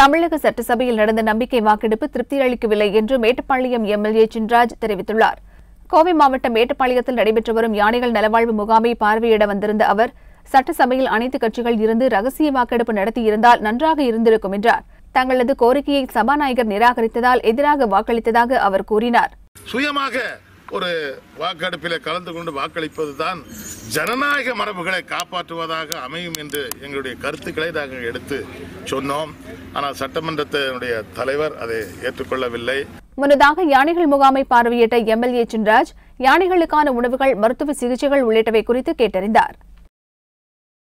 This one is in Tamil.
தமிழக சட்டசபையில் நடந்த நம்பிக்கை வாக்கெடுப்பு திருப்தி அளிக்கவில்லை என்று மேட்டுப்பாளையம் எம்எல்ஏ சின்ராஜ் தெரிவித்துள்ளார் கோவை மாவட்டம் மேட்டுப்பாளையத்தில் நடைபெற்று வரும் யானைகள் நலவாழ்வு முகாமை பார்வையிட வந்திருந்த அவர் சட்டசபையில் அனைத்து கட்சிகள் இருந்து ரகசிய வாக்கெடுப்பு நடத்தியிருந்தால் நன்றாக இருந்திருக்கும் என்றார் தங்களது கோரிக்கையை சபாநாயகர் நிராகரித்ததால் எதிராக வாக்களித்ததாக அவர் கூறினார் சுயமாக ஒரு வாக்கெடுப்பில் கலந்து கொண்டு வாக்களிப்பதுதான் ஜனநாயக மரபுகளை காப்பாற்றுவதாக அமையும் என்று எங்களுடைய கருத்துக்களை நாங்கள் எடுத்து சொன்னோம் ஆனால் சட்டமன்றத்தினுடைய தலைவர் அதை ஏற்றுக்கொள்ளவில்லை முன்னதாக யானைகள் முகாமை பார்வையிட்ட எம்எல்ஏ சின்ராஜ் யானைகளுக்கான உணவுகள் மருத்துவ சிகிச்சைகள் உள்ளிட்டவை குறித்து கேட்டறிந்தார்